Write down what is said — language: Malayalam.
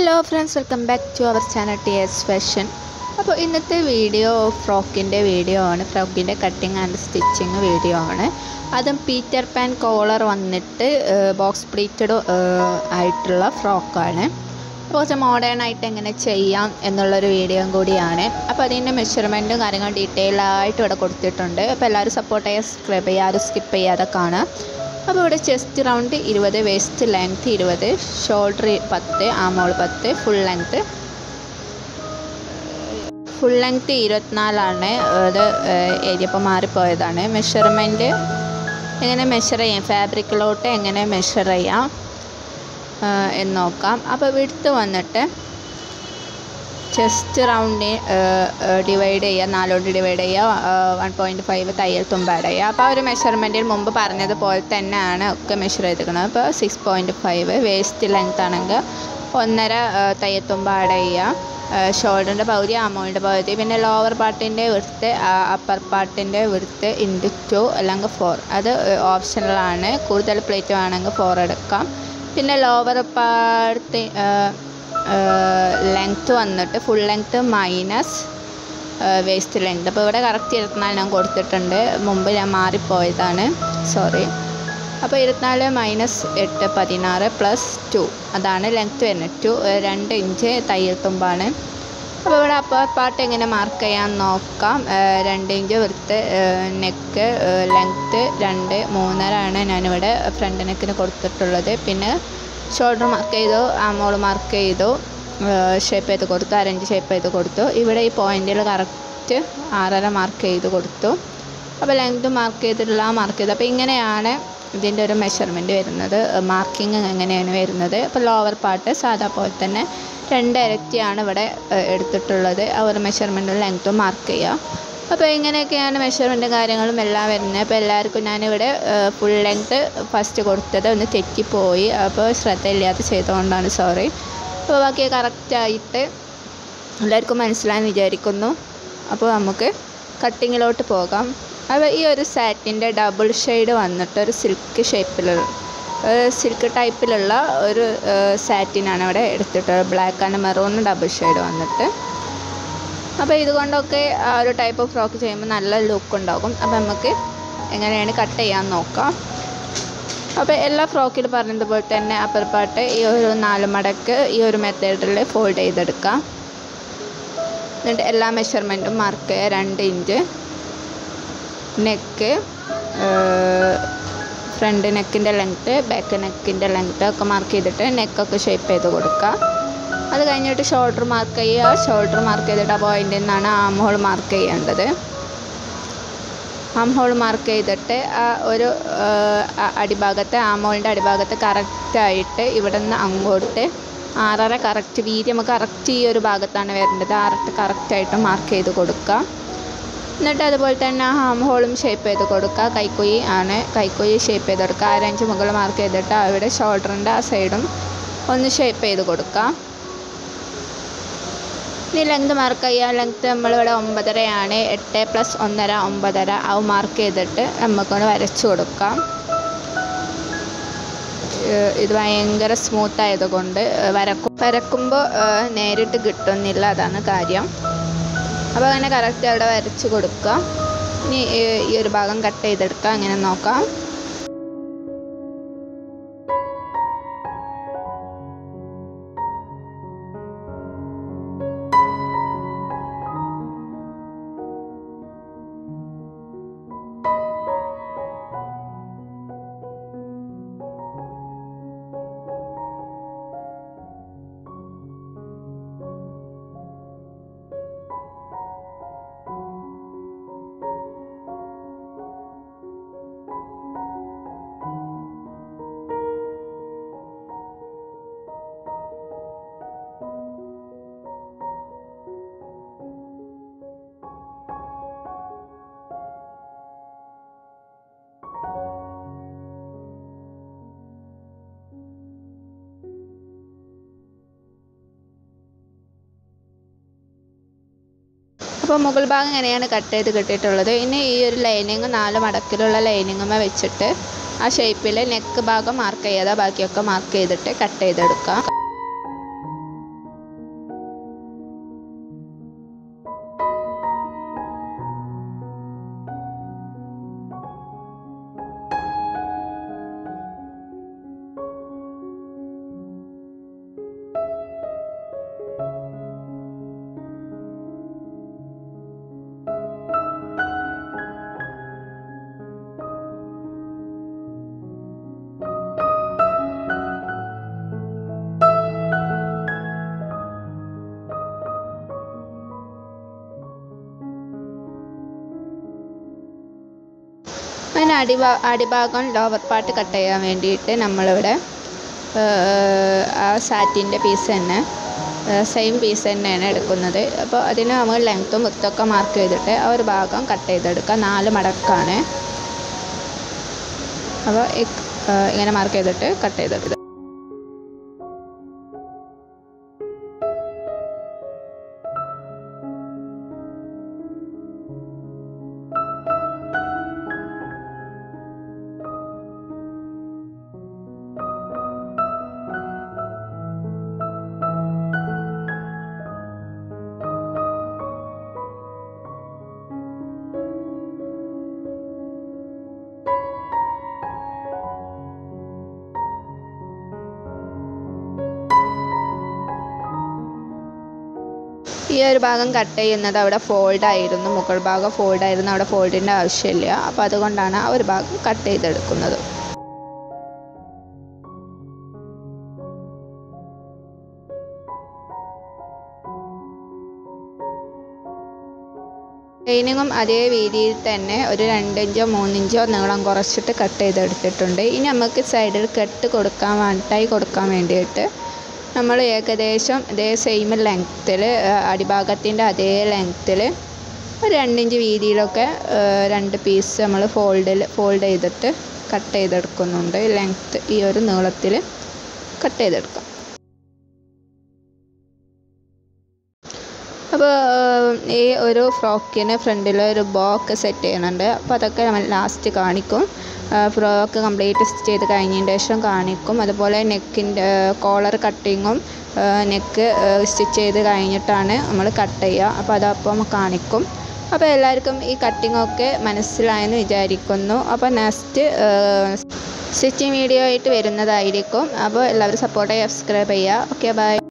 hello friends welcome back to our channel T S fashion അപ്പോൾ ഇന്നത്തെ വീഡിയോ ഫ്രോക്കിൻ്റെ വീഡിയോ ആണ് ഫ്രോക്കിൻ്റെ കട്ടിങ് ആൻഡ് സ്റ്റിച്ചിങ് വീഡിയോ ആണ് അതും പീറ്റർ പാൻ കോളർ വന്നിട്ട് ബോക്സ് പ്ലീറ്റഡ് ആയിട്ടുള്ള ഫ്രോക്കാണ് കുറച്ച് മോഡേൺ ആയിട്ട് എങ്ങനെ ചെയ്യാം എന്നുള്ളൊരു വീഡിയോയും കൂടിയാണ് അപ്പോൾ അതിൻ്റെ മെഷർമെൻറ്റും കാര്യങ്ങളും ഡീറ്റെയിൽ ആയിട്ട് ഇവിടെ കൊടുത്തിട്ടുണ്ട് അപ്പോൾ എല്ലാവരും സപ്പോർട്ട് ചെയ്യുക സബ്സ്ക്രൈബ് ചെയ്യുക ആരും സ്കിപ്പ് ചെയ്യാതെ കാണുക അപ്പോൾ ഇവിടെ ചെസ്റ്റ് റൗണ്ട് ഇരുപത് വേസ്റ്റ് ലെങ്ത് ഇരുപത് ഷോൾഡർ പത്ത് ആമോൾ പത്ത് ഫുൾ ലെങ്ത് ഫുൾ ലെങ്ത് ഇരുപത്തിനാലാണ് അത് എഴുതിയപ്പോൾ മാറിപ്പോയതാണ് മെഷർമെൻറ്റ് എങ്ങനെ മെഷർ ചെയ്യാം ഫാബ്രിക്കിലോട്ട് എങ്ങനെ മെഷർ ചെയ്യാം എന്ന് നോക്കാം അപ്പോൾ വിടുത്ത് വന്നിട്ട് ചെസ്റ്റ് റൗണ്ട് ഡിവൈഡ് ചെയ്യുക നാലോട്ട് ഡിവൈഡ് ചെയ്യുക വൺ പോയിൻറ്റ് ഫൈവ് തയ്യൽ തുമ്പ് ആഡ് ചെയ്യുക അപ്പോൾ ആ ഒരു മെഷർമെൻറ്റിൽ മുമ്പ് പറഞ്ഞതുപോലെ തന്നെയാണ് ഒക്കെ മെഷർ ചെയ്തിരിക്കുന്നത് അപ്പോൾ six point five waist length ആണെങ്കിൽ ഒന്നര തയ്യൽ തുമ്പ് ആഡ് ചെയ്യുക ഷോൾഡറിൻ്റെ പകുതി അമൗണ്ടിൻ്റെ പകുതി പിന്നെ ലോവർ പാർട്ടിൻ്റെ വിടുത്ത് അപ്പർ പാർട്ടിൻ്റെ വിടുത്ത് ഇൻറ്റു ടു അല്ലെങ്കിൽ ഫോർ അത് ഓപ്ഷണലാണ് കൂടുതൽ പ്ലേറ്റ് വേണമെങ്കിൽ ഫോർ എടുക്കാം പിന്നെ ലോവർ പാർട്ട് ലെങ്ത്ത് വന്നിട്ട് full length minus waist length അപ്പോൾ ഇവിടെ കറക്റ്റ് ഇരുപത്തിനാല് ഞാൻ കൊടുത്തിട്ടുണ്ട് മുമ്പ് ഞാൻ മാറിപ്പോയതാണ് സോറി അപ്പോൾ ഇരുപത്തിനാല് മൈനസ് എട്ട് പതിനാറ് പ്ലസ് ടു അതാണ് ലെങ്ത്ത് വരുന്നത് ടു രണ്ട് ഇഞ്ച് തയ്യൽ തുമ്പാണ് അപ്പോൾ ഇവിടെ അപ്പർ പാർട്ട് എങ്ങനെ മാർക്ക് ചെയ്യാൻ നോക്കാം രണ്ട് ഇഞ്ച് വൃത്ത് നെക്ക് ലെങ്ത്ത് രണ്ട് മൂന്നര ആണ് ഞാനിവിടെ ഫ്രണ്ട് നെക്കിന് കൊടുത്തിട്ടുള്ളത് പിന്നെ ഷോൾഡർ മാർക്ക് ചെയ്തു ആമോൾ മാർക്ക് ചെയ്തു ഷേപ്പ് ചെയ്ത് കൊടുത്തു അരഞ്ച് ഷേപ്പ് ചെയ്ത് കൊടുത്തു ഇവിടെ ഈ പോയിന്റിൽ കറക്റ്റ് ആറര മാർക്ക് ചെയ്ത് കൊടുത്തു അപ്പോൾ ലെങ്ത് മാർക്ക് ചെയ്തിട്ടുള്ള മാർക്ക് ചെയ്തു അപ്പോൾ ഇങ്ങനെയാണ് ഇതിൻ്റെ ഒരു മെഷർമെൻറ്റ് വരുന്നത് മാർക്കിങ് എങ്ങനെയാണ് വരുന്നത് അപ്പോൾ ലോവർ പാർട്ട് സാധാ പോലെ തന്നെ രണ്ട് ഇരട്ടിയാണ് ഇവിടെ എടുത്തിട്ടുള്ളത് ആ ഒരു മെഷർമെൻറ്റും ലെങ്ത്തും മാർക്ക് ചെയ്യുക അപ്പോൾ ഇങ്ങനെയൊക്കെയാണ് മെഷർമെൻറ്റും കാര്യങ്ങളും എല്ലാം വരുന്നത് അപ്പോൾ എല്ലാവർക്കും ഞാനിവിടെ ഫുൾ ലെങ്ത്ത് ഫസ്റ്റ് കൊടുത്തത് ഒന്ന് തെറ്റിപ്പോയി അപ്പോൾ ശ്രദ്ധയില്ലാതെ ചെയ്തുകൊണ്ടാണ് സോറി അപ്പോൾ ബാക്കി കറക്റ്റായിട്ട് എല്ലാവർക്കും മനസ്സിലായെന്ന് വിചാരിക്കുന്നു അപ്പോൾ നമുക്ക് കട്ടിങ്ങിലോട്ട് പോകാം അപ്പോൾ ഈ ഒരു സാറ്റിൻ്റെ ഡബിൾ ഷെയ്ഡ് വന്നിട്ട് ഒരു സിൽക്ക് ഷേപ്പിലുള്ള സിൽക്ക് ടൈപ്പിലുള്ള ഒരു സാറ്റിനാണ് ഇവിടെ എടുത്തിട്ടുള്ളത് black and maroon double shade വന്നിട്ട് അപ്പോൾ ഇതുകൊണ്ടൊക്കെ ആ ഒരു ടൈപ്പ് ഓഫ് ഫ്രോക്ക് ചെയ്യുമ്പോൾ നല്ല ലുക്ക് ഉണ്ടാകും അപ്പോൾ നമുക്ക് എങ്ങനെയാണ് കട്ട് ചെയ്യാൻ നോക്കാം അപ്പോൾ എല്ലാ ഫ്രോക്കിൽ പറഞ്ഞതുപോലെ തന്നെ അപ്പർ പാർട്ട് ഈ ഒരു നാല് മടക്ക് ഈ ഒരു മെത്തേഡിൽ ഫോൾഡ് ചെയ്തെടുക്കാം എന്നിട്ട് എല്ലാ മെഷർമെൻറ്റും മാർക്ക് ചെയ്യുക രണ്ട് ഇഞ്ച് നെക്ക് ഫ്രണ്ട് നെക്കിൻ്റെ ലെങ്ത്ത് ബാക്ക് നെക്കിൻ്റെ ലെങ്ത്ത് ഒക്കെ മാർക്ക് ചെയ്തിട്ട് നെക്കൊക്കെ ഷേപ്പ് ചെയ്ത് കൊടുക്കുക അത് കഴിഞ്ഞിട്ട് ഷോൾഡർ മാർക്ക് ചെയ്യുക ഷോൾഡർ മാർക്ക് ചെയ്തിട്ട് ആ പോയിന്റിൽ നിന്നാണ് ആം ഹോൾ മാർക്ക് ചെയ്യേണ്ടത് ആം ഹോൾ മാർക്ക് ചെയ്തിട്ട് ആ ഒരു അടിഭാഗത്ത് ആം ഹോളിൻ്റെ അടിഭാഗത്ത് കറക്റ്റായിട്ട് ഇവിടെ നിന്ന് അങ്ങോട്ട് ആറര കറക്റ്റ് വീതി നമുക്ക് കറക്റ്റ് ഈ ഒരു ഭാഗത്താണ് വരേണ്ടത് ആറട്ട് കറക്റ്റായിട്ട് മാർക്ക് ചെയ്ത് കൊടുക്കുക എന്നിട്ട് അതുപോലെ തന്നെ ആ ഹാം ഹോളും ഷേപ്പ് ചെയ്ത് കൊടുക്കുക കൈക്കുഴി ആണ് കൈക്കുഴി ഷേപ്പ് ചെയ്ത് കൊടുക്കുക അരഞ്ച് മുകളിൽ മാർക്ക് ചെയ്തിട്ട് അവിടെ ഷോൾഡറിൻ്റെ ആ സൈഡും ഒന്ന് ഷേപ്പ് ചെയ്ത് കൊടുക്കുക ഇനി ലെങ്ത് മാർക്ക് ചെയ്യാൻ ലെങ്ത് നമ്മളിവിടെ ഒമ്പതരയാണ് എട്ട് പ്ലസ് ഒന്നര ഒമ്പതര അത് മാർക്ക് ചെയ്തിട്ട് നമുക്കൊന്ന് വരച്ചു കൊടുക്കാം ഇത് ഭയങ്കര സ്മൂത്ത് ആയതുകൊണ്ട് വരക്കും വരക്കുമ്പോൾ നേരിട്ട് കിട്ടുന്നില്ല അതാണ് കാര്യം അപ്പോൾ അങ്ങനെ കറക്റ്റ് അവിടെ വരച്ച് കൊടുക്കുക ഇനി ഈ ഒരു ഭാഗം കട്ട് ചെയ്തെടുക്കുക അങ്ങനെ നോക്കാം അപ്പോൾ മുകൾ ഭാഗം ഇങ്ങനെയാണ് കട്ട് ചെയ്ത് കിട്ടിയിട്ടുള്ളത് ഇനി ഈ ഒരു ലൈനിങ് നാല് മടക്കിലുള്ള ലൈനിങ്ങുമേ വെച്ചിട്ട് ആ ഷേപ്പിൽ നെക്ക് ഭാഗം മാർക്ക് ചെയ്യാതെ ബാക്കിയൊക്കെ മാർക്ക് ചെയ്തിട്ട് കട്ട് ചെയ്തെടുക്കാം അടിഭാ അടിഭാഗം ലോവർ പാർട്ട് കട്ട് ചെയ്യാൻ വേണ്ടിയിട്ട് നമ്മളിവിടെ ആ സാറ്റിൻ്റെ പീസ് തന്നെ സെയിം പീസ് തന്നെയാണ് എടുക്കുന്നത് അപ്പോൾ അതിന് നമ്മൾ ലെങ്ത്തും വിത്തൊക്കെ മാർക്ക് ചെയ്തിട്ട് ആ ഒരു ഭാഗം കട്ട് ചെയ്തെടുക്കുക നാല് മടക്കാണ് അപ്പോൾ ഇങ്ങനെ മാർക്ക് ചെയ്തിട്ട് കട്ട് ചെയ്തെടുക്കുക ഈ ഒരു ഭാഗം കട്ട് ചെയ്യുന്നത് അവിടെ ഫോൾഡ് ആയിരുന്നു മുകൾ ഭാഗം ഫോൾഡ് ആയിരുന്നു അവിടെ ഫോൾഡിൻ്റെ ആവശ്യമില്ല അപ്പോൾ അതുകൊണ്ടാണ് ആ ഒരു ഭാഗം കട്ട് ചെയ്തെടുക്കുന്നത് ലൈനിങ്ങും അതേ രീതിയിൽ തന്നെ ഒരു രണ്ടിഞ്ചോ മൂന്നിഞ്ചോ നീളം കുറച്ചിട്ട് കട്ട് ചെയ്തെടുത്തിട്ടുണ്ട് ഇനി നമുക്ക് സൈഡിൽ കെട്ട് കൊടുക്കാൻ വേണ്ടിയിട്ടായി കൊടുക്കാൻ വേണ്ടിയിട്ട് നമ്മൾ ഏകദേശം ഇതേ സെയിം ലെങ്ത്തിൽ അടിഭാഗത്തിൻ്റെ അതേ ലെങ്ത്തിൽ ഒരു രണ്ടിഞ്ച് വീതിയിലൊക്കെ രണ്ട് പീസ് നമ്മൾ ഫോൾഡിൽ ഫോൾഡ് ചെയ്തിട്ട് കട്ട് ചെയ്തെടുക്കുന്നുണ്ട് ലെങ്ത്ത് ഈ ഒരു നീളത്തിൽ കട്ട് ചെയ്തെടുക്കാം അപ്പോൾ ഈ ഒരു ഫ്രോക്കിന് ഫ്രണ്ടിൽ ഒരു ബോക്ക് സെറ്റ് ചെയ്യുന്നുണ്ട് അപ്പോൾ അതൊക്കെ നമ്മൾ ലാസ്റ്റ് കാണിക്കും ഫ്രോക്ക് കംപ്ലീറ്റ് സ്റ്റിച്ച് ചെയ്ത് കഴിഞ്ഞതിന് ശേഷം കാണിക്കും അതുപോലെ നെക്കിൻ്റെ കോളർ കട്ടിങ്ങും നെക്ക് സ്റ്റിച്ച് ചെയ്ത് കഴിഞ്ഞിട്ടാണ് നമ്മൾ കട്ട് ചെയ്യുക അപ്പോൾ അതപ്പം കാണിക്കും അപ്പോൾ എല്ലാവർക്കും ഈ കട്ടിങ്ങൊക്കെ മനസ്സിലായെന്ന് വിചാരിക്കുന്നു അപ്പോൾ നെക്സ്റ്റ് സ്റ്റിച്ചിങ് വീഡിയോ ആയിട്ട് വരുന്നതായിരിക്കും അപ്പോൾ എല്ലാവരും സപ്പോർട്ടായി സബ്സ്ക്രൈബ് ചെയ്യുക ഓക്കെ ബൈ